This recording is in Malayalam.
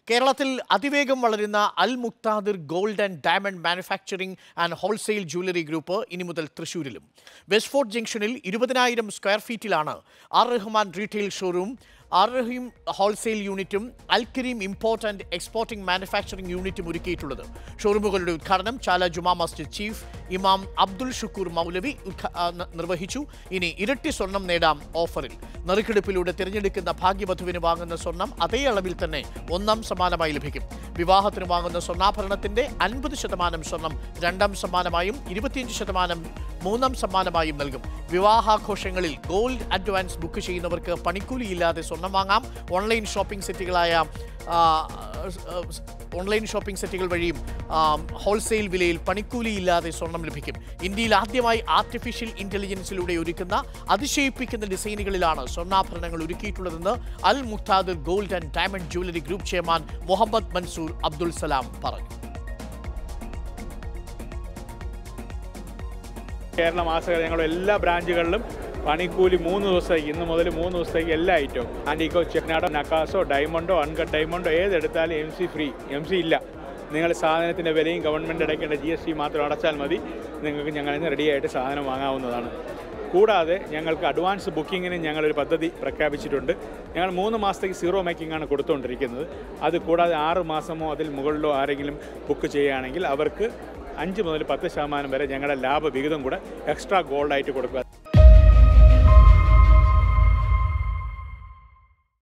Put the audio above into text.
കേരളത്തിൽ അതിവേഗം വളരുന്ന Al Muqtadir gold and diamond manufacturing and wholesale jewellery group ഇനി മുതൽ തൃശൂരിലും വെസ്റ്റ്ഫോർട്ട് ജംഗ്ഷനിൽ ഇരുപതിനായിരം സ്ക്വയർ ഫീറ്റിലാണ് R Rahman retail showroom R Raheem wholesale യൂണിറ്റും Alkareem import and exporting manufacturing യൂണിറ്റും ഒരുക്കിയിട്ടുള്ളത് ഷോറൂമുകളുടെ ഉദ്ഘാടനം ചാല ജുമാ മസ്ജിദ് ചീഫ് ഇമാം അബ്ദുൽ ഷുക്കൂർ മൗലവി ഉദ്ഘ- ആ, ന- നിർവഹിച്ചു ഇനി ഇരട്ടി സ്വർണം നേടാം ഓഫറിൽ നറുക്കെടുപ്പിലൂടെ തിരഞ്ഞെടുക്കുന്ന ഭാഗ്യവധുവിന് വാങ്ങുന്ന സ്വർണം അതേ അളവിൽ തന്നെ ഒന്നാം സമ്മാനമായി ലഭിക്കും വിവാഹത്തിന് വാങ്ങുന്ന സ്വർണ്ണാഭരണത്തിന്റെ അൻപത് ശതമാനം സ്വർണം രണ്ടാം സമ്മാനമായും ഇരുപത്തിയഞ്ച് ശതമാനം മൂന്നാം സമ്മാനമായും നൽകും വിവാഹാഘോഷങ്ങളിൽ ഗോൾഡ് അഡ്വാൻസ് ബുക്ക് ചെയ്യുന്നവർക്ക് പണിക്കൂലിയില്ലാതെ സ്വർണം വാങ്ങാം ഓൺലൈൻ ഷോപ്പിംഗ് സെറ്റുകളായ ആ, ആ, ഓൺലൈൻ ഷോപ്പിംഗ് സെറ്റുകൾ വഴിയും ആ, ഹോൾസെയിൽ വിലയിൽ പണിക്കൂലിയില്ലാതെ സ്വർണം ലഭിക്കും ഇന്ത്യയിൽ ആദ്യമായി ആർട്ടിഫിഷ്യൽ ഇന്റലിജൻസിലൂടെ ഒരുക്കുന്ന അതിശയിപ്പിക്കുന്ന ഡിസൈനുകളിലാണ് സ്വർണ്ണാഭരണങ്ങൾ ഒരുക്കിയിട്ടുള്ളതെന്ന് Al Muqtadir gold and diamond jewellery group chairman Muhammad Mansoor Abdul Salam പറഞ്ഞു കേരള മാസക ഞങ്ങളുടെ എല്ലാ ബ്രാഞ്ചുകളിലും പണിക്കൂലി മൂന്ന് ദിവസത്തേക്ക് ഇന്ന് മുതൽ മൂന്ന് ദിവസത്തേക്ക് എല്ലാ ഐറ്റവും ആൻറ്റിക്കോ ചെക്നാടോ നക്കാസോ ഡയമണ്ടോ അൺകട്ട് ഡയമണ്ടോ ഏതെടുത്താലും M C free M C ഇല്ല നിങ്ങൾ സാധനത്തിൻ്റെ വിലയും ഗവൺമെൻറ് അടയ്ക്കേണ്ട ജി എസ് ടി മാത്രം അടച്ചാൽ മതി നിങ്ങൾക്ക് ഞങ്ങളിൽ നിന്ന് റെഡിയായിട്ട് സാധനം വാങ്ങാവുന്നതാണ് കൂടാതെ ഞങ്ങൾക്ക് അഡ്വാൻസ് ബുക്കിങ്ങിന് ഞങ്ങളൊരു പദ്ധതി പ്രഖ്യാപിച്ചിട്ടുണ്ട് ഞങ്ങൾ മൂന്ന് മാസത്തേക്ക് സീറോ മേക്കിംഗ് ആണ് കൊടുത്തുകൊണ്ടിരിക്കുന്നത് അത് കൂടാതെ ആറ് മാസമോ അതിൽ മുകളിലോ ആരെങ്കിലും ബുക്ക് ചെയ്യുകയാണെങ്കിൽ അവർക്ക് അഞ്ച് മുതൽ പത്ത് ശതമാനം വരെ ഞങ്ങളുടെ ലാഭവിഹിതം കൂടെ എക്സ്ട്രാ ഗോൾഡായിട്ട് കൊടുക്കുക